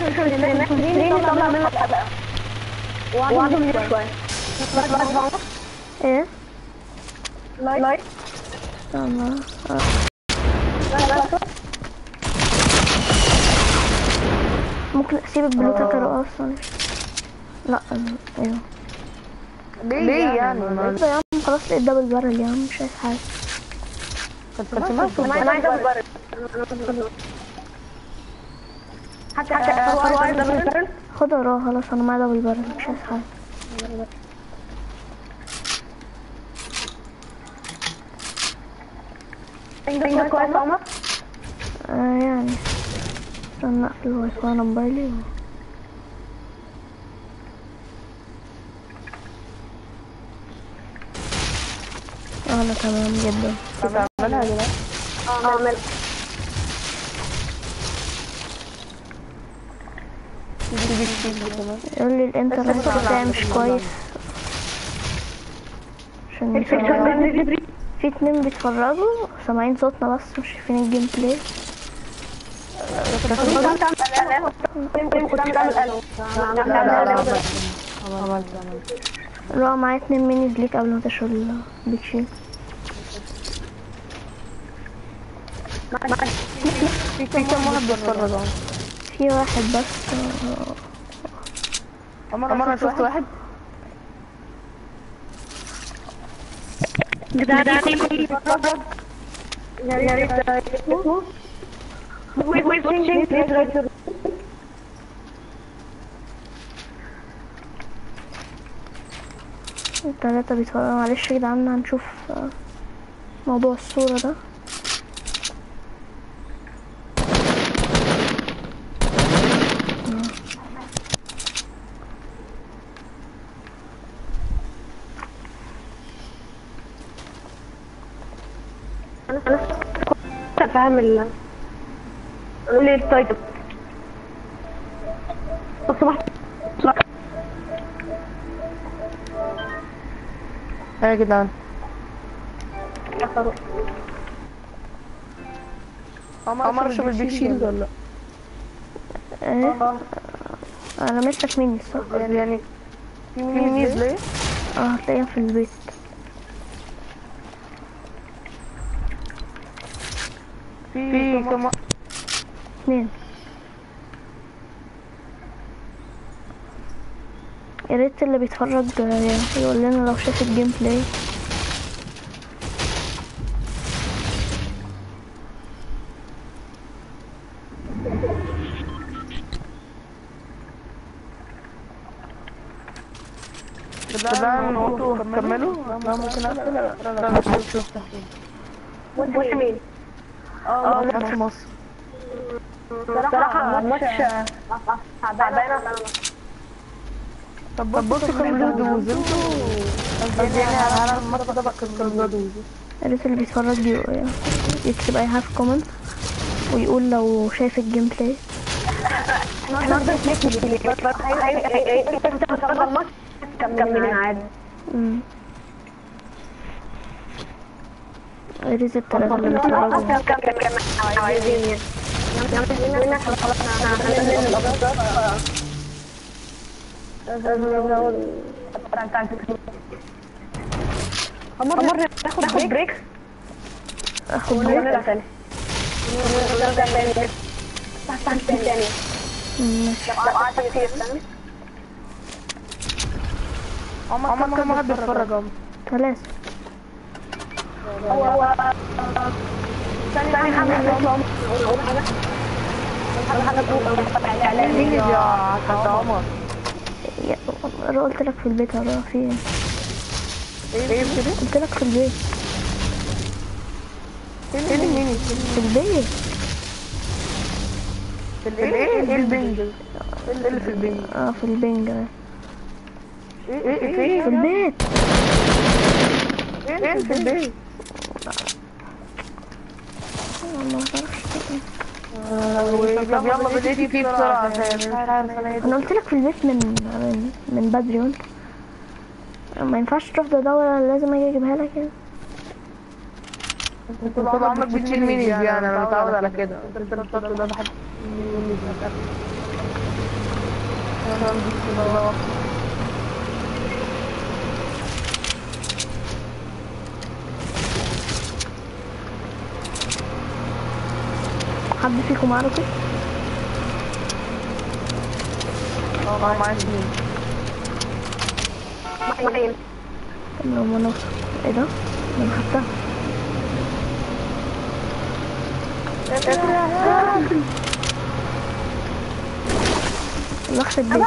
محتاجين نطلع منها بقى وعندهم شوية ايه لايك استنى آه. ممكن اسيب البلوتة اصلا لا أنا- ايوه ليه يعني ما يا عم خلاص لقيت دبل بارل يا عم مش عايز حاجة كنت سمعت انا عايزة ابو حتى حتى هو عايز ابو بارل خد وراه خلاص انا معايا دبل بارل مش عايز حاجة انجلش كويس عمر آه يعني استنى اقفل الواي فاي على موبايلي و... اه انا تمام جدا بتعملها دلوقتي اعمل تيجي تيجي كمان يقول لي الانترنت بتاعي مش كويس عشان يسمعوا. في اتنين بيتفرجوا سامعين صوتنا بس مش شايفين الجيم بلاي عملت عملت راح معايا اتنين مينيز ليك قبل ما تشرب البيتشي في في كم واحد بيتفرج اهو في واحد بس آه، عمر عمر انا شفت واحد التلاتة بيتفرجوا معلش يا جدعان هنشوف آه، موضوع الصورة ده فاهم ال قولي طيب لو سمحت ايه يا جدعان عمر شوف البيك شيلد ولا لا ايه انا ماسك ميني صح يعني يعني في مينيز ليه اه هتلاقيها في البيت في كم اتنين يا ريت اللي بيتفرج آه، يقول لنا لو شاف الجيم بلاي جدعان انتوا كملوا انا ممكن اقفل انا مش شوف وانت مين؟ اه ماتش مصر صراحة ماتش تعبانة طب بصوا كانوا بيهدوز انتوا يعني على الماتش ده بقى كانوا بيهدوز يا ريت اللي بيتفرج ي- يكتب اي هاف كومنت ويقول لو شايف الجيم بلاي كملين عادي مم. يا ريت التلاتة اللي بيتفرجوا عايزين أمر ناخد بريك اخد ونرجع تاني ونرجع تاني تحت تاني مم، ماشي لو قعدت كتير تاني عمر كم كم واحد بيتفرج عمر تلاتة هو ثاني حاجة نطلع نقول حاجة حاجة حاجة تقول إعلان يا كانت عمر يا- انا قلت لك في البيت هبقى فين ايه كده قلت لك في البيت فين الميني في البيت الايه ايه البنج ايه اللي في البنج اه في البنج آه. ايه ايه في ايه البيت ايه في البيت والله ما تعرفش طب يلا بديتي فيه بسرعة عشان مش عارف انا ايه انا قلت لك في البيت من من, من بدري وانت ما ينفعش تروح تدور لازم اجي اجيبها لك يعني انت طول عمرك بتشيل مينيز يعني انا متعود على كده انت الفترة ده بحب المينيز حد فيكم معاه روكت؟ اه معايا اتنين معين طب لو ما نوصل ايه ده؟ ده انا خدتها نخش البيت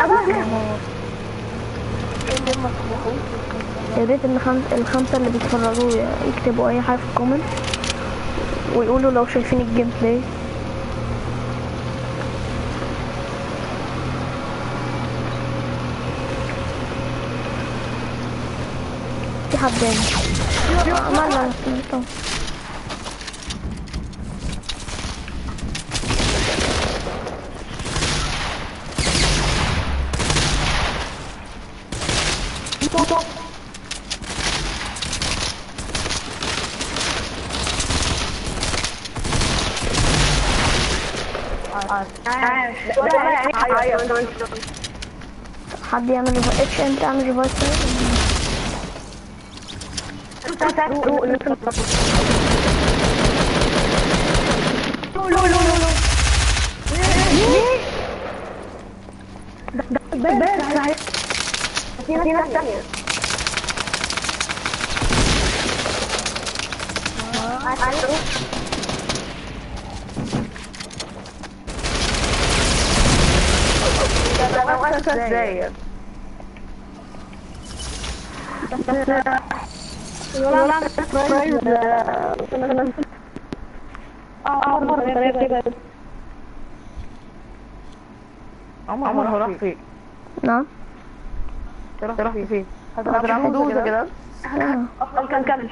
يا ريت ان خمس الخمسة اللي بيتفرجوا يكتبوا اي حاجة في الكومنت ويقولوا لو شايفين الجيم بلاي في حد تاني عملنا طب حد يعمل ريفايس اتش انت اعمل ريفايس في ناس تانية ازاي عمر هروح فين نعم رحت فين هتلعبوا دوزة كده آه. كان كمل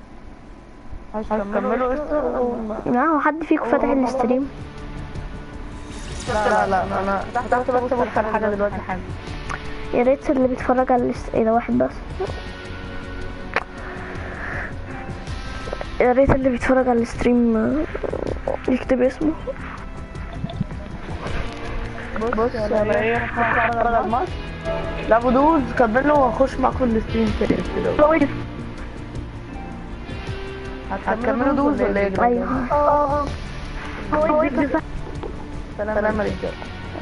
هتكملوا اسم لا هو حد فيكم فتح الستريم لا لا انا فتحت بس بص على حاجة دلوقتي حاجة يا ريت اللي بيتفرج على الاست... ايه ده واحد بس يا ريت اللي بيتفرج على الستريم آه، يكتب اسمه بص انا ايه هتفرج على الماتش لعبوا دوز كملوا وهخش معاكم الستريم تاني كده هتكملوا دوز ولا ايه؟ ايوه سلام يا رجاله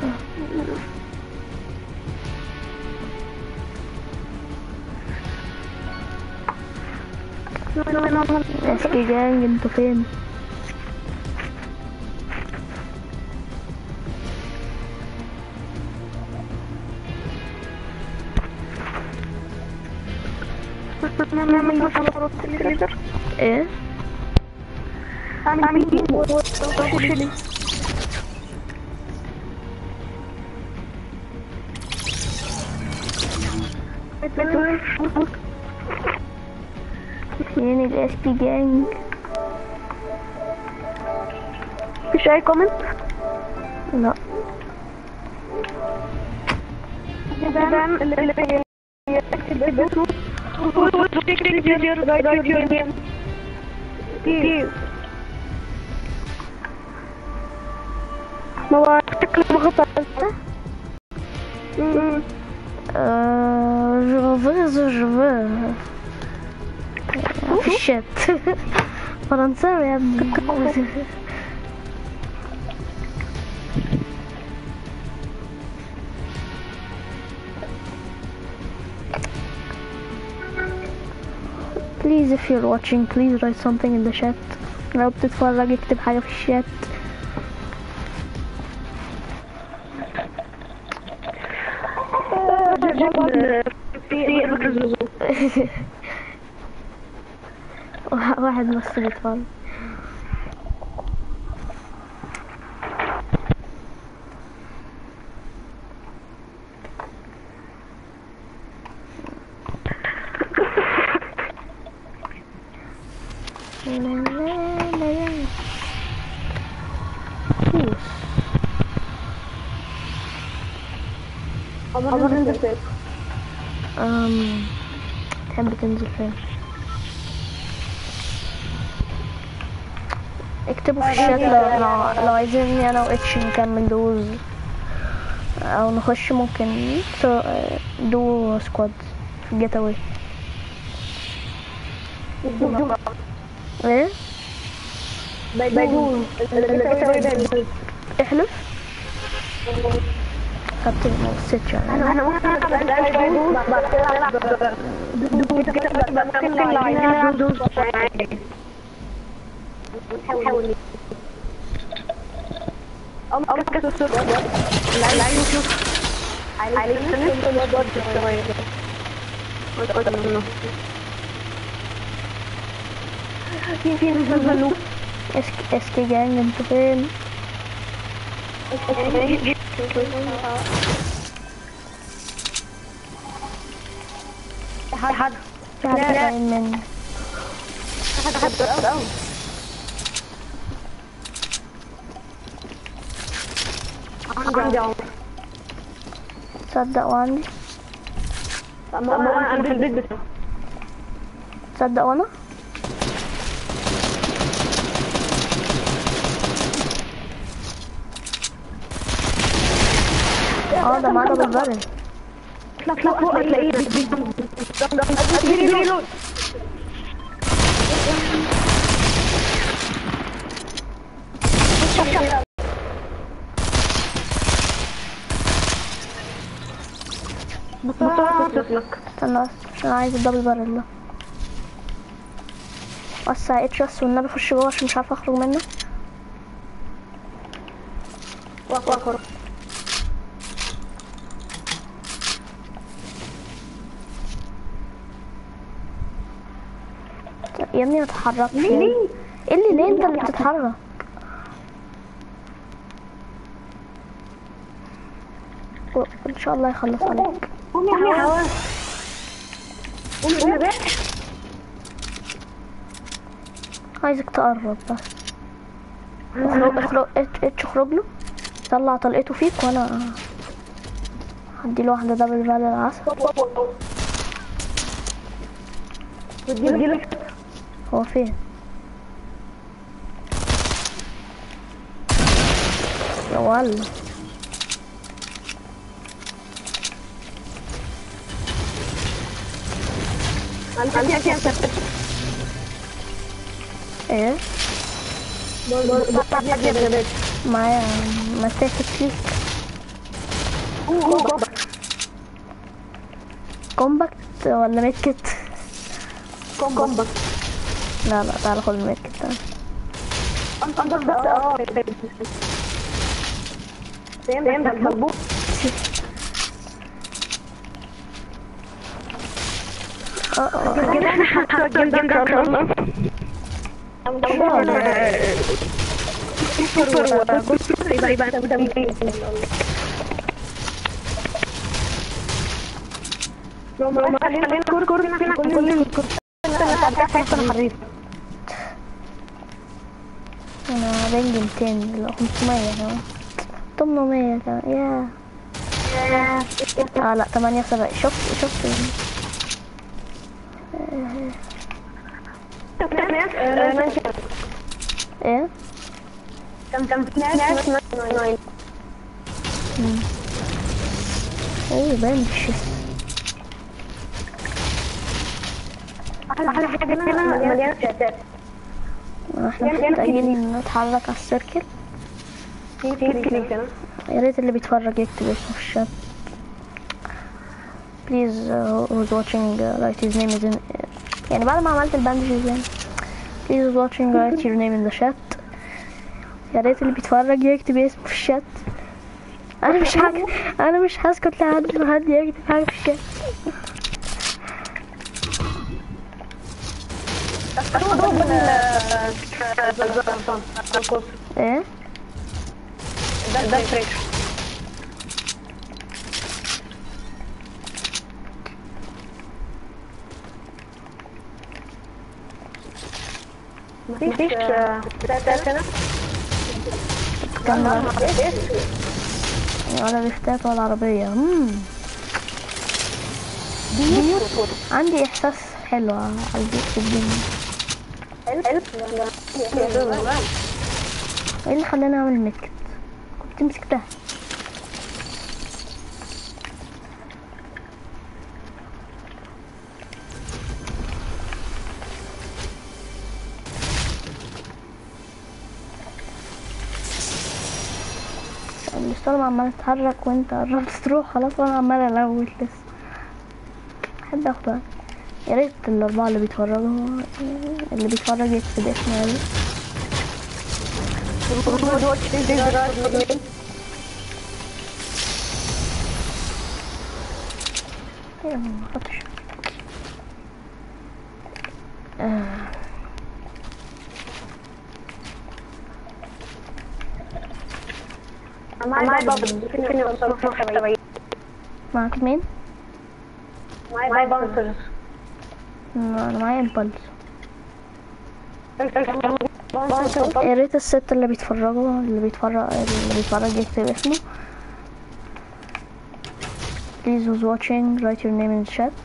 اسكي جانج انتوا فين ايه يعني الاس بي جانج مفيش اي كومنت لا اللي يكتب اسمه write your name please هو شكله مغطى آه، je veux je veux في الشات فرنساوي يا ابني Please if you're watching please write something in the chat لو بتتفرج اكتب حاجة في الشات واحد بس بيتفرج أم تحب تنزل فين اكتبوا في الشات لو, لو, لو عايزيني انا واتش نكمل دوز او نخش ممكن دو سكواد في جيت اواي ايه بيدوز بيدوز احلف خدت ما بصيتش يعني احنا ممكن نلعب بيدوز بعد كده نلعب ممكن لو عايزين نلعب دوز عادي نحاول أو أو كده تصير لا لا يشوف عليك سنة الوضع شوية وتقعد منه في في نزلوا اسك اسكي جانج انتوا فين حد حد في حد باين مني حد حد عندي عمر تصدق وعندي ما انا انا في البيت بتاعي تصدق وانا اه ده معاه دبل بارل اطلع اطلع فوق هتلاقيه ريلود بسرعة لك استنى بس عشان عايز الدبل بارل ده وسع اتش بس والنبي اخش جوه عشان مش عارفه اخرج منه واخر يا ابني ما تتحركش ليه يعني. ليه ايه اللي ليه انت اللي بتتحرك و- ان شاء الله يخلص عليك قومي يا هوا قومي يا باشا عايزك تقرب بس اخرج اخرج اتش اتش اخرج له طلع طلقته فيك وانا هديله واحدة دبل فالي العسل وديله هو فين يا ولد ايه معايا مسافة ليك كومباكت ولا ميد كيت كومبا لا لا تعال خد الميد كيت تعال. انظر بس اه فهمتك مظبوط اه اه كده احنا هنحتاج جدا ان شاء الله يبقى يبقى خلينا كور كور فينا كل حريف انا رينج 200 لو 500 كمان 800 كمان يا اه لا 8 7 شفت شفت ايه كم كم ناس ناس اوه باين بالشيس احلى حاجه هنا مليانه شاشات احنا محتاجين نتحرك على السيركل في في كليك هنا يا ريت اللي بيتفرج يكتب اسمه في الشات please uh, who's watching uh, write his name is in يعني بعد ما عملت الباندجز يعني please who's watching write your name in the chat يا ريت اللي بيتفرج يكتب اسمه في الشات انا مش حاجة انا مش هسكت لحد ما حد يكتب حاجة في الشات ايه ده فريش مفيش تلاتة هنا كان ولا بيفتات ولا عربية مم. عندي احساس حلو على البيت في الدنيا ايه اللي خلاني اعمل ميكت كنت مسكتها الستورم عمال تتحرك وانت قربت تروح خلاص وانا عمال الوش لسه بحب اخد وقت. يا ريت الاربعة اللي بيتفرجوا اللي بيتفرج يكتب اسمه يا ريت ايه ما خدتش آه. معايا بابل فيني اوصل في حته بعيد معاك مين؟ معايا بانسر انا معايا امبلس يا ريت الست اللي بيتفرجوا اللي بيتفرج اللي بيتفرج يكتب اسمه Please who's watching write your name in the chat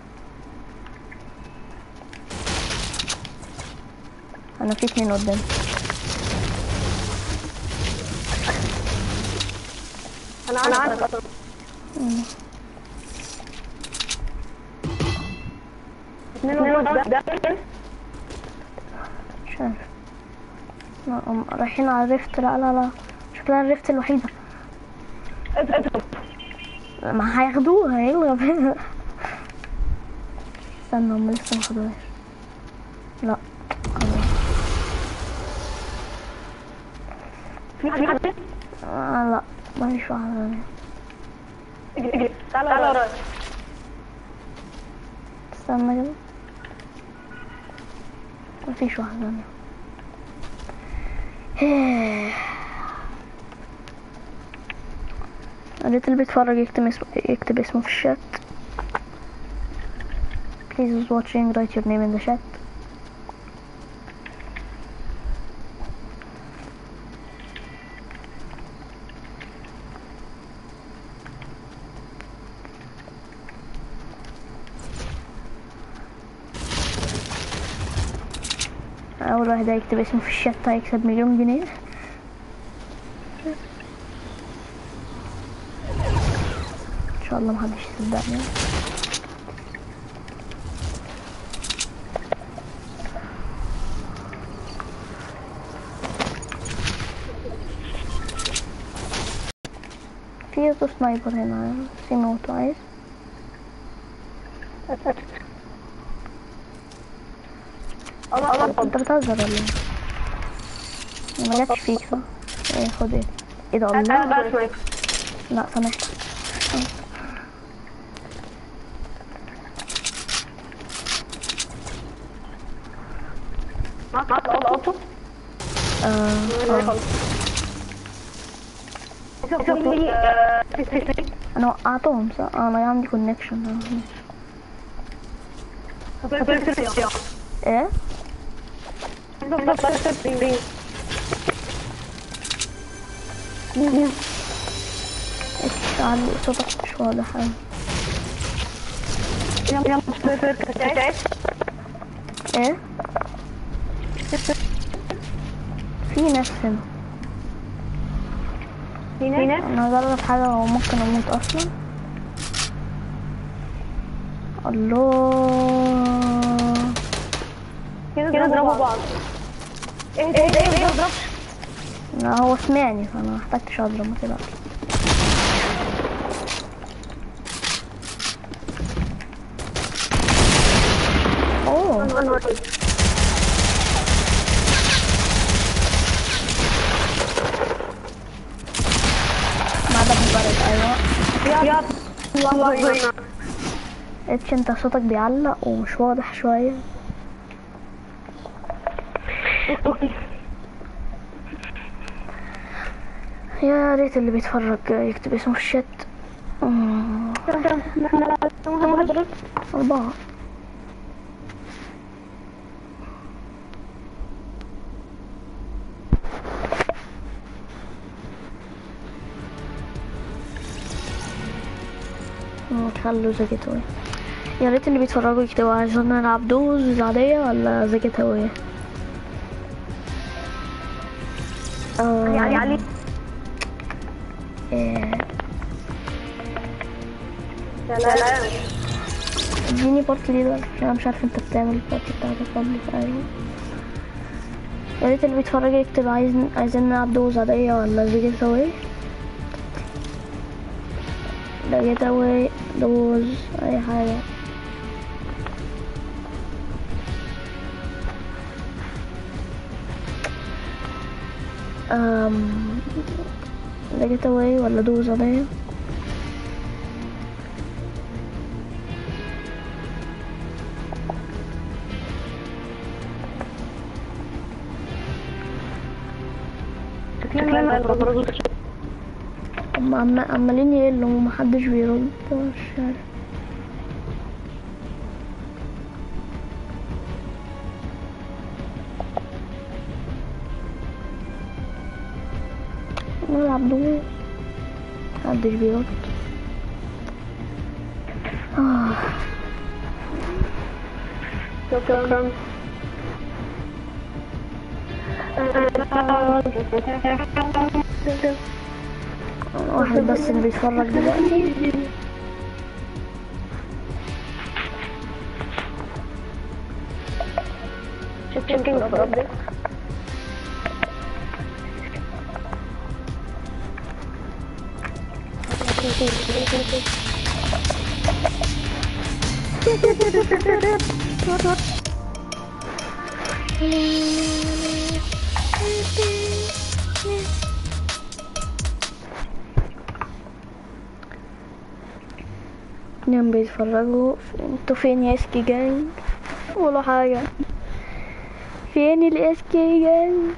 انا في اتنين قدام انا عارفه اثنين قدام مش عارف لا، هم رايحين على الريفت لا لا لا شكلها الريفت الوحيدة ما هياخدوها يلا بينا استنى هم لسه ما خدوهاش لا خلاص في حد آه لا ما فيش واحدة تانية. تعالى ورايا استنى كده ما فيش واحدة تانية. يا ريت اللي بيتفرج يكتب اسمه يكتب اسمه في الشات Please who's watching write your name in the chat أول واحد هيكتب اسمه في الشات هيكسب مليون جنيه إن شاء الله محدش يصدقني في اوتو سنايبر هنا سيمي اوتو عايز انت بتهزر ولا ايه؟ ما جاتش فيك صح؟ ايه خد ايه؟ ايه ده انا الله؟ بقى سنايبر لا سامحت معاك الاوتو آه آه. انا وقعتهم صح؟ آه، انا عندي كونكشن ايه؟ اتش علي صوتك مش واضح اوي ايه؟ في ناس هنا انا هجرب حاجة وممكن اموت اصلا الله كده ضربوا بعض ايه ايه ايه اضرب لا هو سمعني فانا محتاجتش اضرب ما تقلقش اوه ما ده مبرد ايوه يا الله اتش انت صوتك بيعلق ومش واضح شوية يا ريت اللي بيتفرج يكتب اسمه في الشات أمم، أربعة أمم، خلوا زكتوية يا ريت اللي بيتفرجوا يكتبوا عايزين نلعب دوز عادية ولا زكتوية يعني علي إيه، سلام اديني بارتي ليدر عشان انا مش عارف انت بتعمل البارتي بتاعتك قبل ايوه يا ريت اللي بيتفرج يكتب عايزين عايزين نلعب دوز عادية ولا زيجي سوي ده جيت اواي دوز اي حاجة أم ده جيت اواي ولا دوز عليا شكلنا البطريق هم عم- عمالين يقلوا ومحدش بيرد مش عارف نلعب دول محدش بيرد آه. شكرا واحد بس اللي بيتفرج دلوقتي شكرا في ربك اتنين بيتفرجوا انتوا فين يا اسكي جانج ولا حاجة فين الاسكي جانج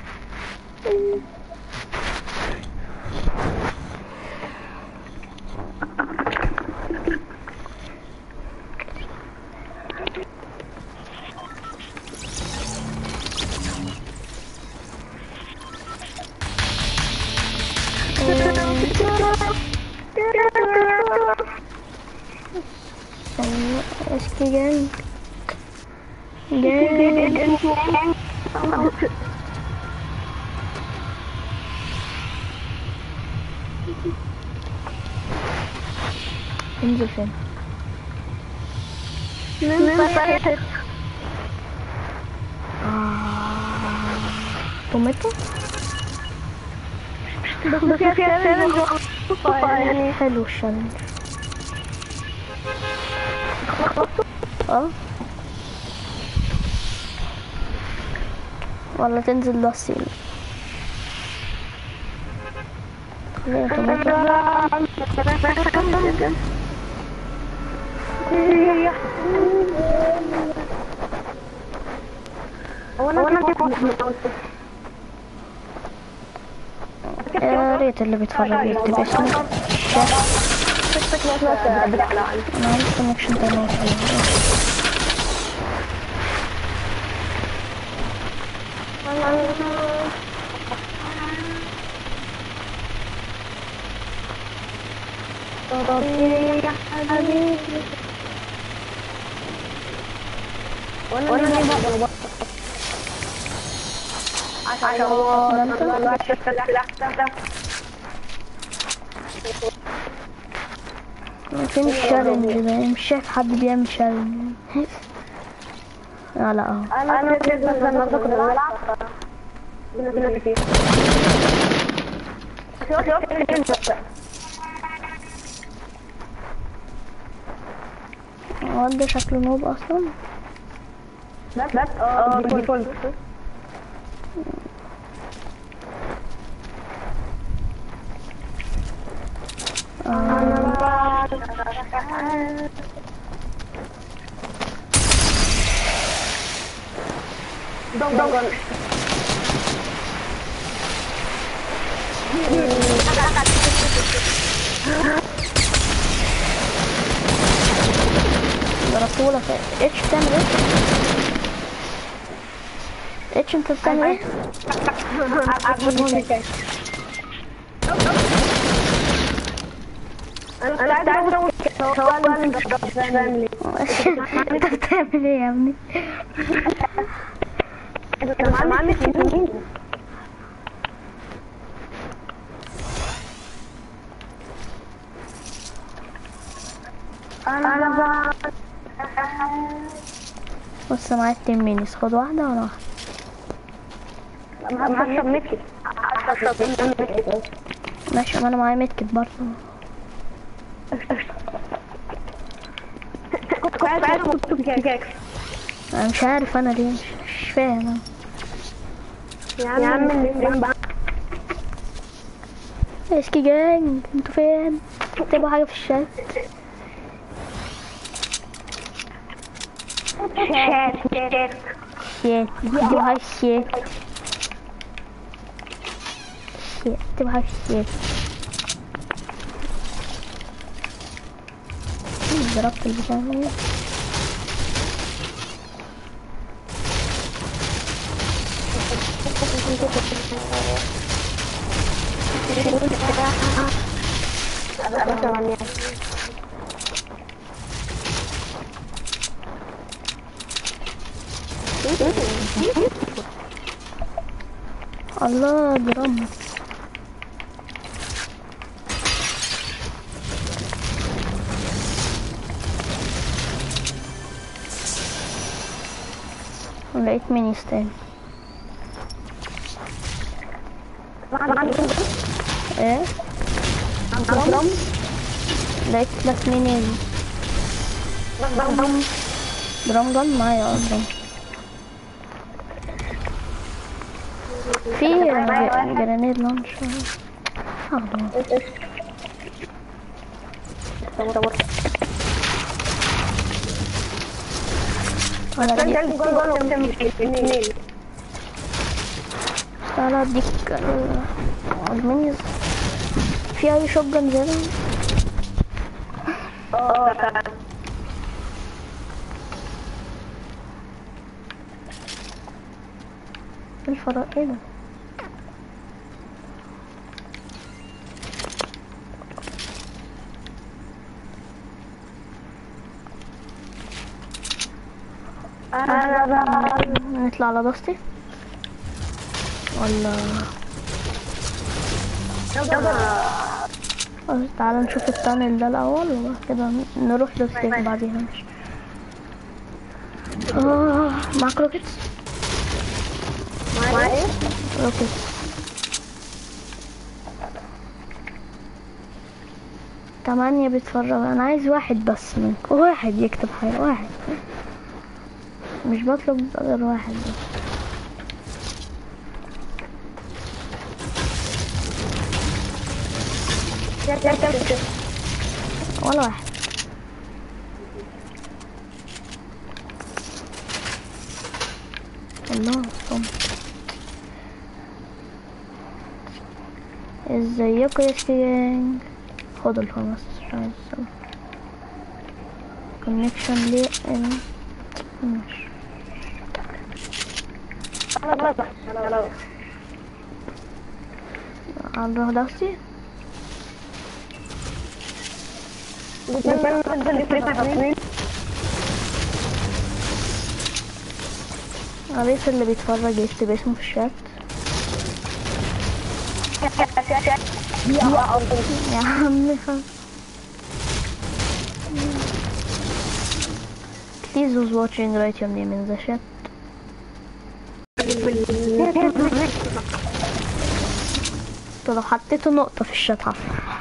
اسكي جانج جانج انزل فين توميتو حلو الشالنج اه ولا تنزل ده السيل خلينا توميتو يا ريت اللي بيتفرج يكتب اسمه شاف انا عارف كونكشن تاني فين الشالنج ده مش شايف حد بيعمل شالنج لا لا اهو انا كنت بس لما كنا بنلعب كنا كتير هو ده شكله نوب اصلا لا لا اه ديفولت دونجون ضربتهولك اتش بتعمل ايه؟ اتش انت بتعمل ايه؟ انا عايز اقول سؤال مش فاهم ليه انت بتعمل ايه يا ابني؟ كان معانا سنين انا بقى بص معايا اتنين مينيس خد واحدة وانا واحدة معاك سميتي ماشي ما انا معايا ميدكت برضه كنت عايز اكتب جاكس انا مش عارف انا ليه مش, مش فاهم أنا. يا عم الاتنين بقى اسكي جانج انتوا فين اكتبوا حاجة في الشات شات شات شيت اكتبوا حاجة في الشات شيت اكتبوا حاجة في الشات ضربت البتاع ده. الله درام لقيت ميني ستان ايه لقيت لك ميني درام جن معايا اه درام في ج- جرانيد لانش هاخده ولا دي تعالى اديك ال- المينيز في اي شوت جن زيادة إيه الفراغ ايه ده نطلع على دستي ولا خلاص تعالى نشوف التانل ده الأول وبعد كده نروح للسيف بعديها ماشي آه معاك روكيتس روكيتس تمانية بيتفرج أنا عايز واحد بس منكم واحد يكتب حاجة واحد مش بطلب غير واحد بس ولا واحد الله صم ازيكم يا سكينج خد الخمس مش عايز كونكشن ليه انا ماشي هنروح داستي عريس اللي بيتفرج يكتب اسمه في الشات يا عم خلاص. Please who's watching write your name in the chat انتوا لو حطيتوا نقطة في الشات هفرح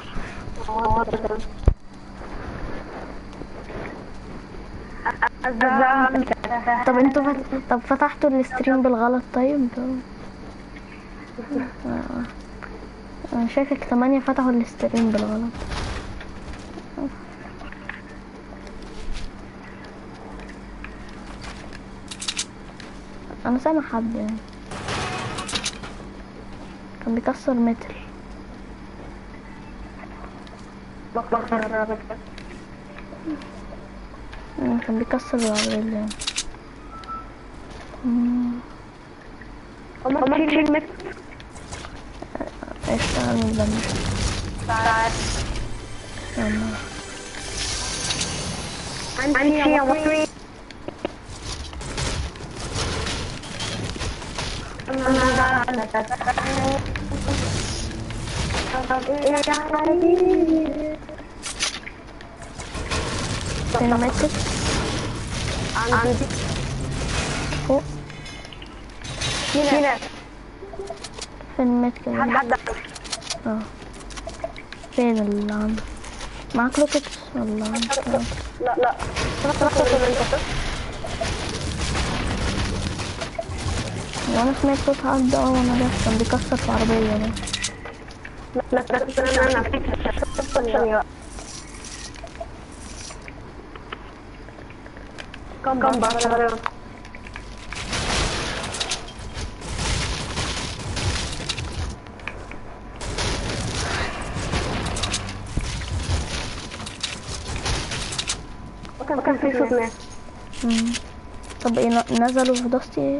طب انتوا فت... طب فتحتوا الستريم بالغلط طيب آه. انا شايفك تمانية فتحوا الستريم بالغلط انا سامع حد يعني كان بيكسر متر مم، كان بيكسر العربية يعني مم، اشتغل من البنش يلا سينماتيك فوق سينماتيك اه فين اللي عنده معاك روكيتس ولا لا لا وانا سمعت صوت حد اه وانا ده كان بيكسر في عربية ده لا بس انا ثانية كم كم بقى كان كان في صوت ناس مم. طب ايه ن- نزلوا في داستي ايه؟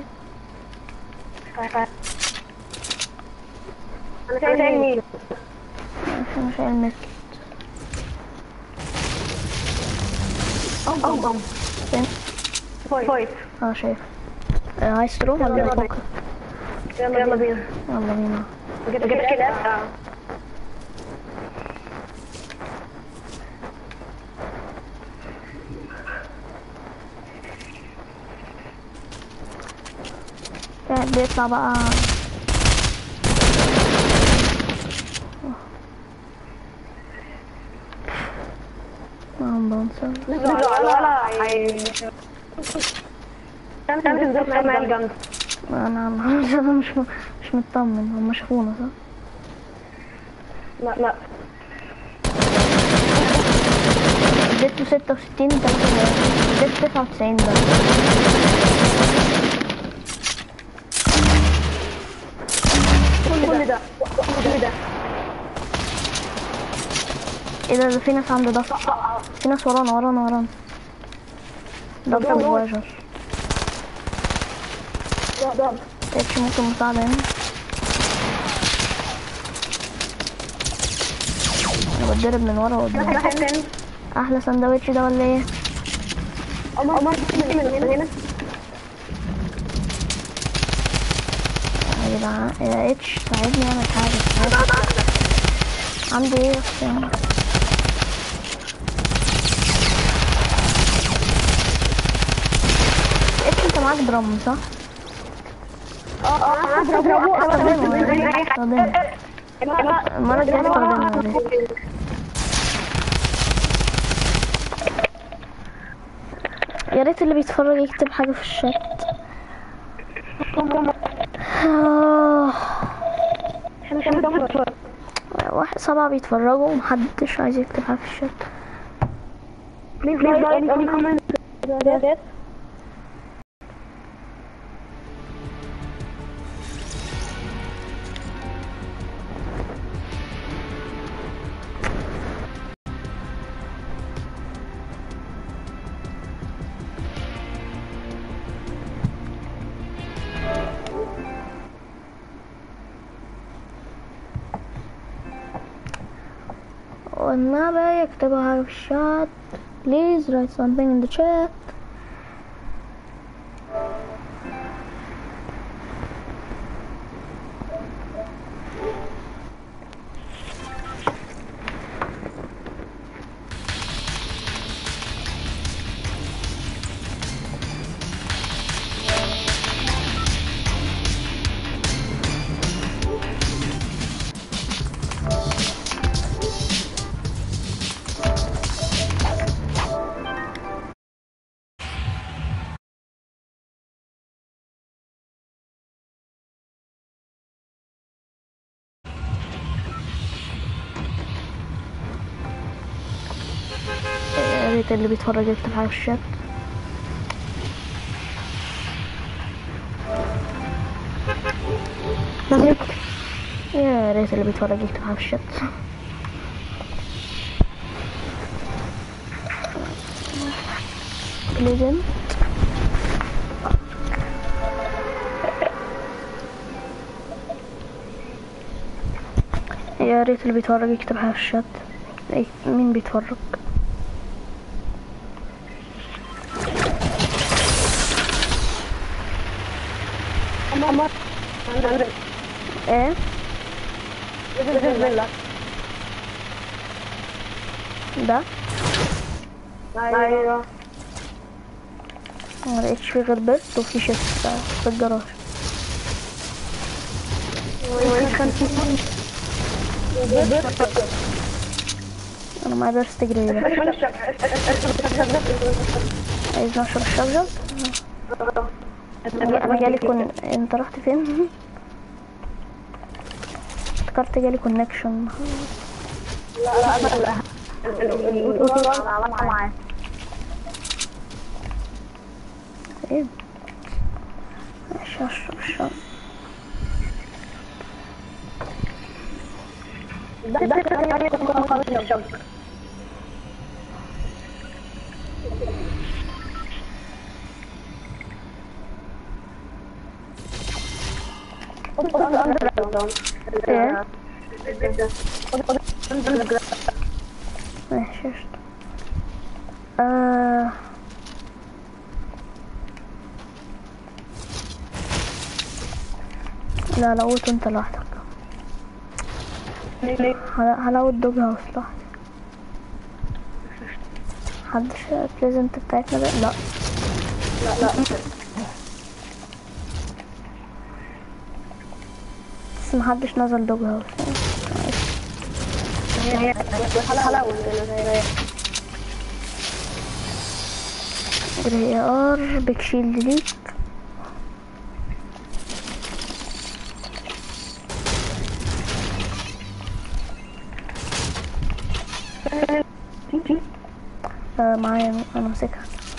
انا شايف مين مش مش علم ام ام ام فين؟ فايت اه شايف آه، عايز تروح ولا يلا تفكر؟ يلا يلا بينا يلا بينا جبت كده قاعد بيطلع بقى نعم بنسى نزلوا على ولا هي كان تنزل مع الجنب انا انا انا مش م- مش مطمن هم شافونا صح؟ لا لا اديته ستة وستين تلاتة اديته تسعة وتسعين ده كل ده كل ده ايه ده ده في ناس عند ضغط في ناس ورانا ورانا ورانا ضغط فواجر اتش ممكن مساعدة هنا انا بتضرب من ورا وقدام احلى سندوتش ده ولا ايه؟ عمر عمر من هنا يا جدعان يا اتش ساعدني اعمل حاجة ساعدني. عندي ايه اصلا اتش انت معاك درام صح؟ اه انا هضربه استخدمه استخدمه المرة الجاية استخدمه يا ريت. يا ريت اللي بيتفرج يكتب حاجة في الشات آه، واحد سبعة بيتفرجوا ومحدش عايز يكتب حاجة في الشات Please like and comment. وما بقى يكتبها في الشات please write something in the chat يا ريت اللي بيتفرج يكتب حاجة في الشات يا ريت اللي بيتفرج يكتب حاجة في الشات ليجند يا ريت اللي بيتفرج يكتب حاجة في الشات إيه، مين بيتفرج عمر ايه بسم الله ده ايوه ما لقيتش فيه غير بيت وفي شيت في الجراج انا معايا بيرست جري عايز نشر الشبجب انا جالي كون انت رحت فين افتكرت جالي كونكشن معاه ايه ماشي هشرب الشبجب ايه ماشي قشطة. آه لا لا قوت انت لوحدك هلا هلا الدوج هاوس لوحدك محدش البريزنت بتاعتنا ده لا بس محدش نزل دوج هاوس ري ار بيك شيلد ليك آه معايا انا ماسكها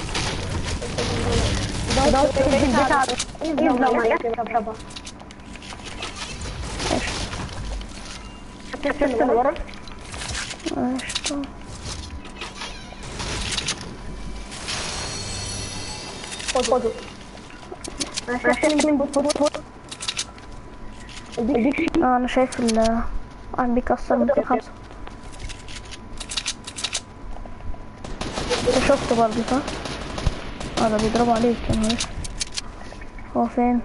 قشطة اه انا شايف ال واحد بيكسر 205 انت شفته برضه صح؟ اه ده بيضربوا عليك يا نهار اسود. هو فين؟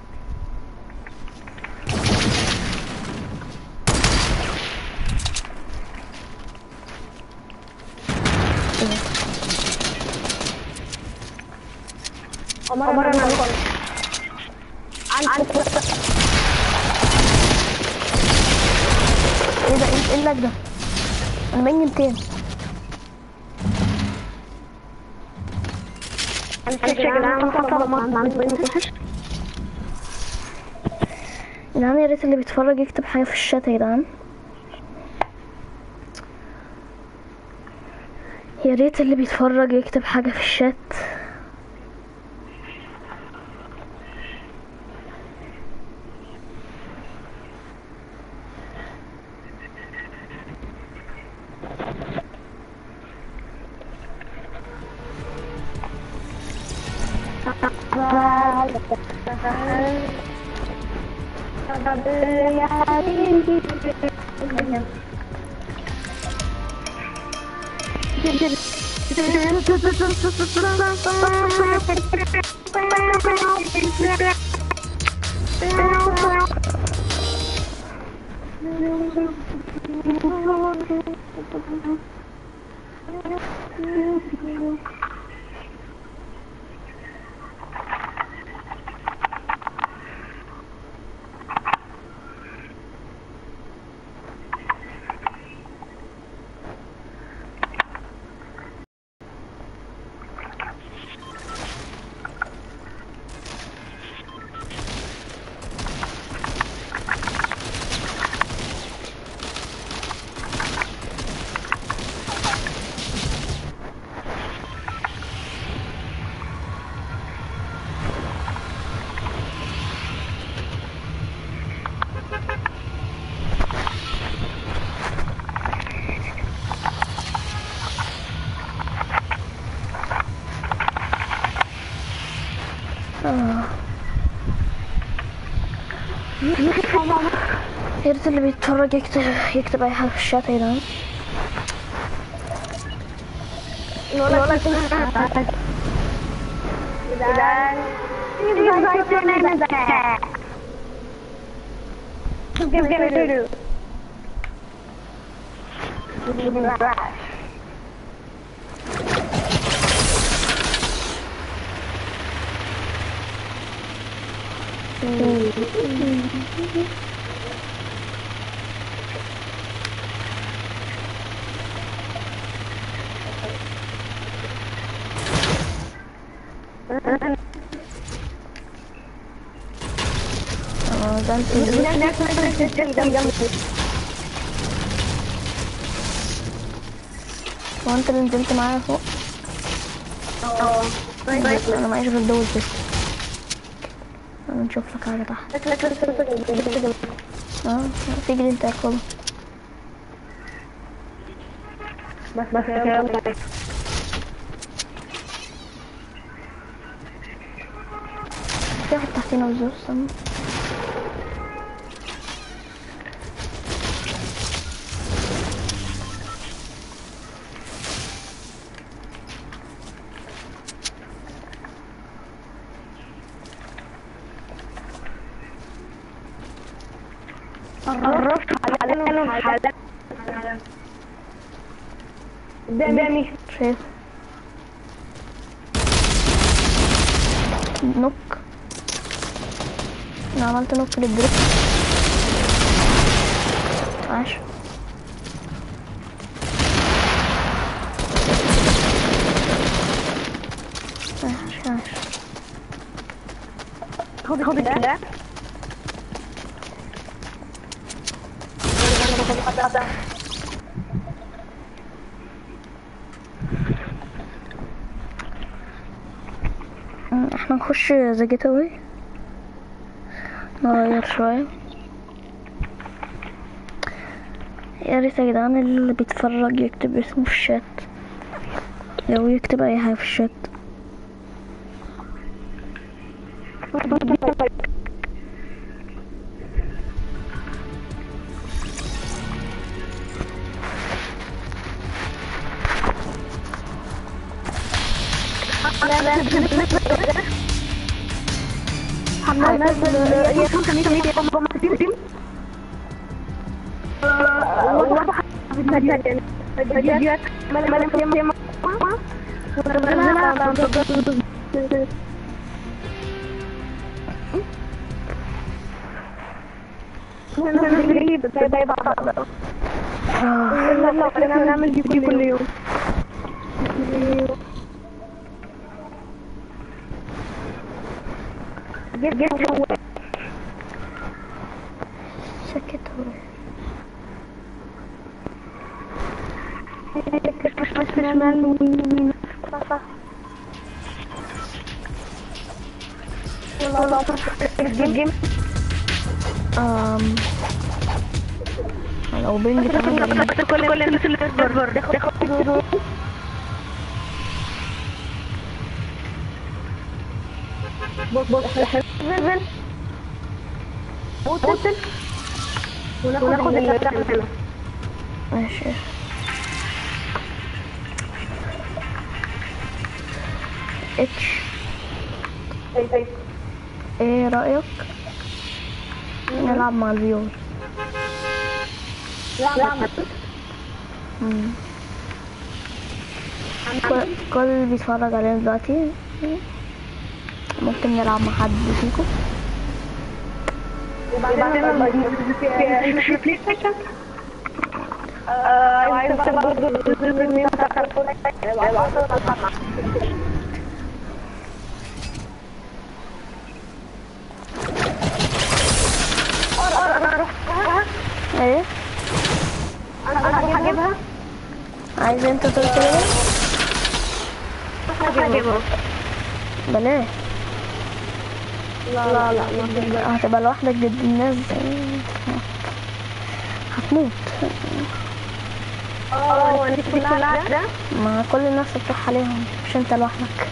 عمر انا ايه ده ايه ايه اللاج ده؟ انا بنجي 200 يا جدعان يا ريت اللي بيتفرج يكتب حاجة في الشات يا جدعان يا ريت اللي بيتفرج يكتب حاجة في الشات يا ريت اللي بيتفرج يكتب يكتب اي حاجة في الشات يا جدعان اه ده انت هو انت اللي نزلت معايا فوق انا معيش غير دول بس انا نشوف لك حاجه تحت اه تجري انت يا كله بس بس يلا في واحد تحتنا بالظبط استنى عرفت عليهم حالات قدامي شايف نوك انا عملت نوك للدريب عاش عاش عاش خد خد كده أمم، احنا نخش ذا جيت اواي نغير شوية يا ريت يا جدعان اللي بيتفرج يكتب اسمه في الشات لو يكتب اي حاجة في الشات نعمل فيديو كل يوم جيت جيت هو سكت هو مش مش شمال ويمين جيم أم لو بنج كمان جميل. كل كل الناس اللي في السيرفر دخل بص بص نزل وصل وناخد اللي تحت هنا ماشي اتش ايه رأيك نلعب مع الفيور مم. كل كل اللي بيتفرج علينا دلوقتي ممكن نلعب مع حد فيكم وبعدين في بلاي ستيشن عايز برضه تنزل ايه انا هجيبها عايز انت تقول كده هجيبها بلاش لا لا لا هتبقى لوحدك ضد الناس هتموت اه انت كلها ده ما كل الناس بتروح عليهم مش انت لوحدك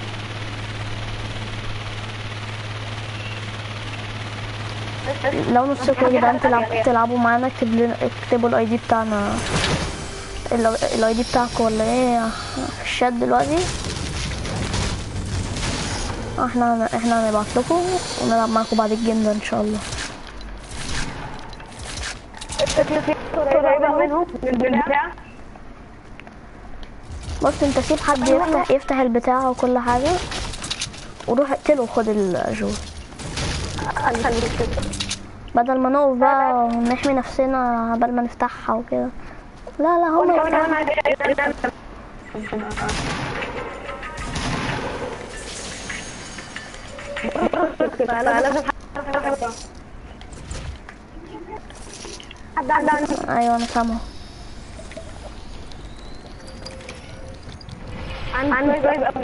لو نفسكم يا جدعان تلعب تلعبوا معانا اكتب لنا اكتبوا الاي دي بتاعنا الاي دي بتاعكم ولا ايه في الشات دلوقتي احنا احنا هنبعت لكم ونلعب معاكم بعد الجيم ده ان شاء الله قريبة منهم من البتاع بص انت سيب حد يفتح يفتح البتاع وكل حاجة وروح اقتله وخد الجول بدل ما نقف بقى ونحمي نفسنا قبل ما نفتحها وكده لا لا هم يفتحوا فلازم حد حد عندي ايوه انا سامعه عندي قريب قوي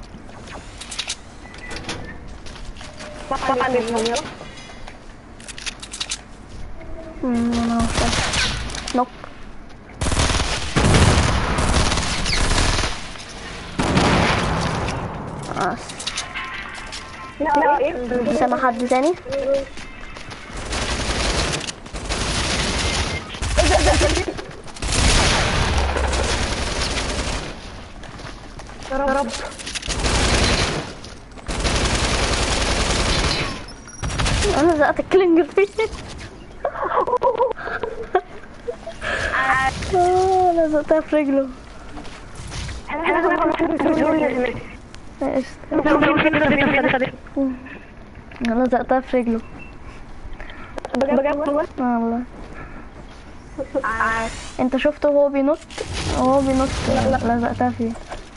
صح عليهم يلا أمم، انا وصلت نوك آه، لا ايه سامع حد تاني يا رب انا زقت الكلينجر فيه آه، انا زقتها في رجله احنا لازم نروح نروح قشطة. انا زقتها في رجله بجد والله آه والله انت شفته وهو بينط وهو بينط لزقتها فيه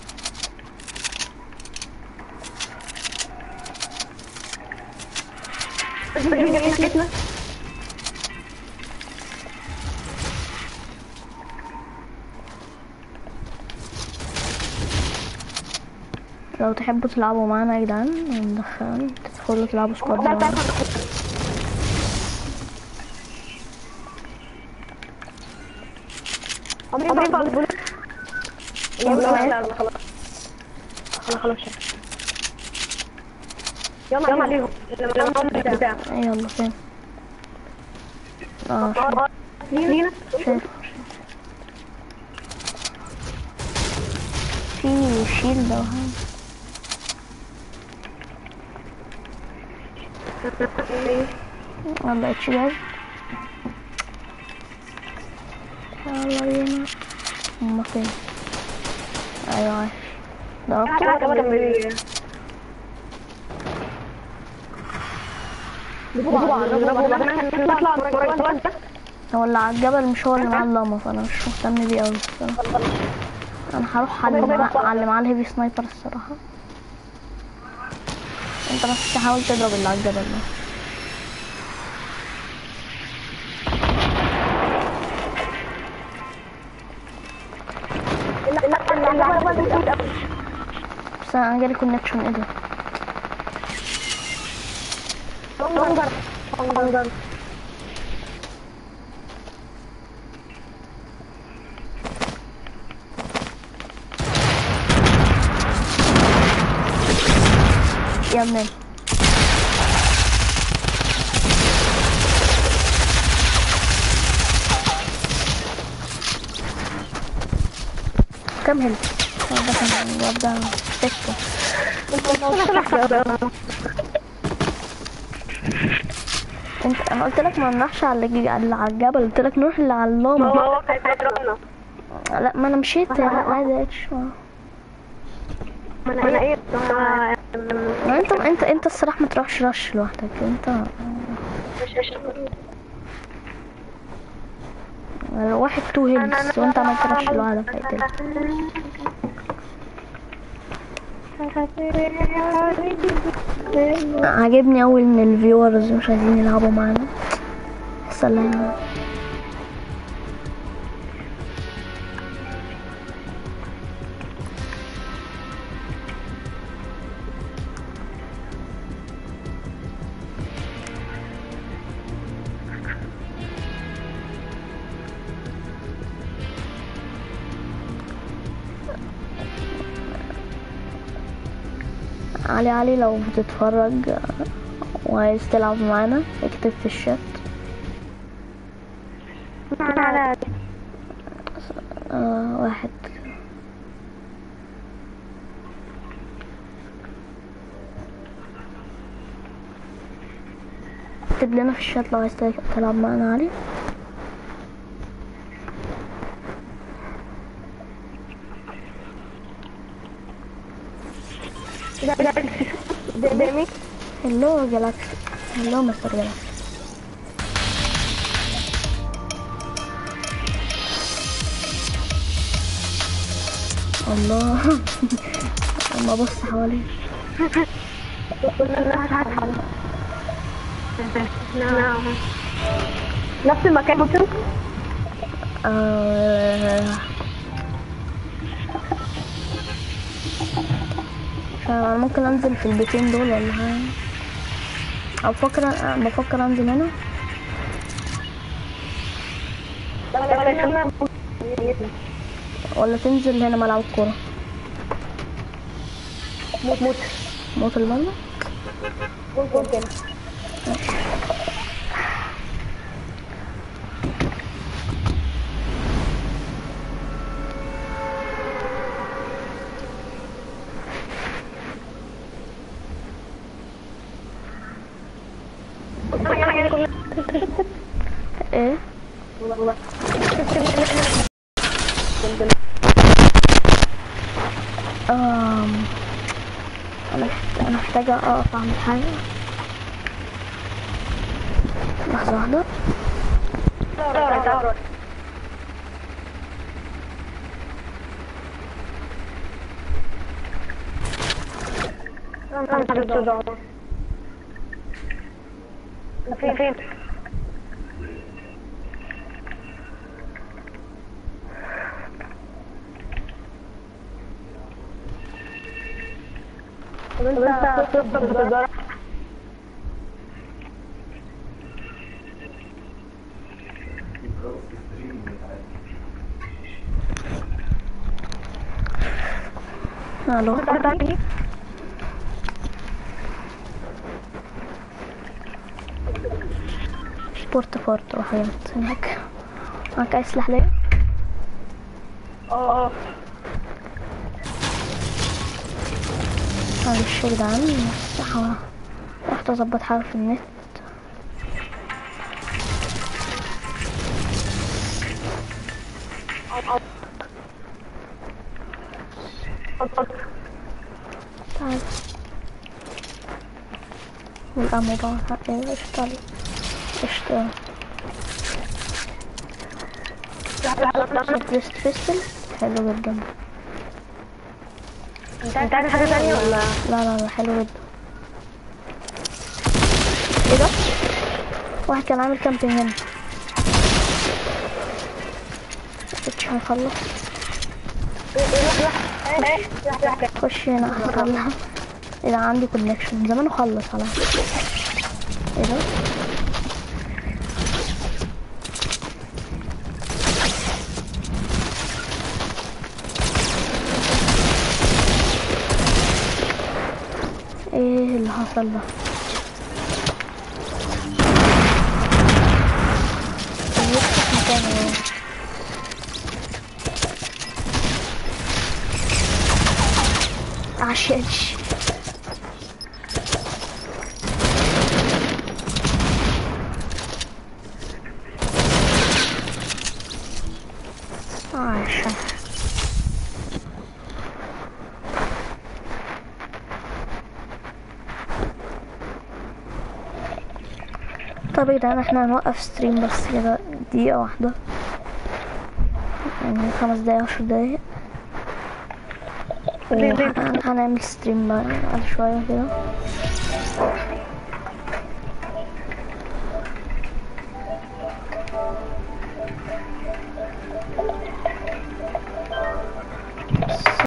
لو تحبوا تلعبوا معانا يا جدعان ندخل تدخلوا تلعبوا سكواد معانا عمري ما بعرف بقول لا لا خلاص خلاص خلاص يلا عليهم بتاع يلا فين اه لينا شايف في شيلد او حاجة يلا اتش جاي يلا بينا هما فين ايوه عايش ضربت هو اللي على الجبل مش هو اللي معاه اللمة فانا مش مهتم بيه اوي الصراحة انا هروح على اللي معاه على اللي معاه الهيفي سنايبر الصراحة انت بس تحاول تضرب اللي على الجبل ده بس انا جالي كونكشن ايه ده يا مان كم هيل ده كان الواد ده ستة انت انا قلت لك ما نروحش على اللي اللي على الجبل قلت لك نروح اللي على اللامة لا ما انا مشيت لا عايزة اتش انا ايه ما انت انت انت الصراحة ما تروحش رش لوحدك انت واحد تو هيلز وانت عملت رش لوحدك هيقتلك عاجبني اوي ان الفيورز مش عايزين يلعبوا معانا سلام علي علي لو بتتفرج وعايز تلعب معانا اكتب في الشات آه واحد اكتب لنا في الشات لو عايز تلعب معانا علي قدامي هلو جالاكسي هلو مستر جالاكسي الله اما بص حوالي نفس المكان ممكن آه... فأنا ممكن انزل في البيتين دول ولا حاجة او بفكر بفكر انزل هنا ولا تنزل هنا ملعب الكورة موت موت موت المرة ممكن ايه أم... انا محت- انا محتاجة اقف اعمل حاجة لحظة واحدة فين فين طب انت بتجرب الو سبورت فورت وحياة هناك معك اي سلاح ليا اه اه معلش يا جدعان بس هحاول- رحت اظبط حاجة في النت تعال والأمو بقى ايه اشتغل اشتغل بريست بيستل حلو جدا انت عايز حاجة تانية ولا لا لا لا حلو جدا ايه ده واحد كان عامل كامبينج هنا مش هيخلص خش هنا هطلع ايه ده عندي كونكشن زمانه خلص على ايه ده ايه اللي حصل ده يفتح مكانه اهو. عشانش عشان طب يا جدعان احنا هنوقف ستريم بس كده دقيقة واحدة يعني خمس دقايق عشر دقايق وهن- هنعمل ستريم بعد شوية كده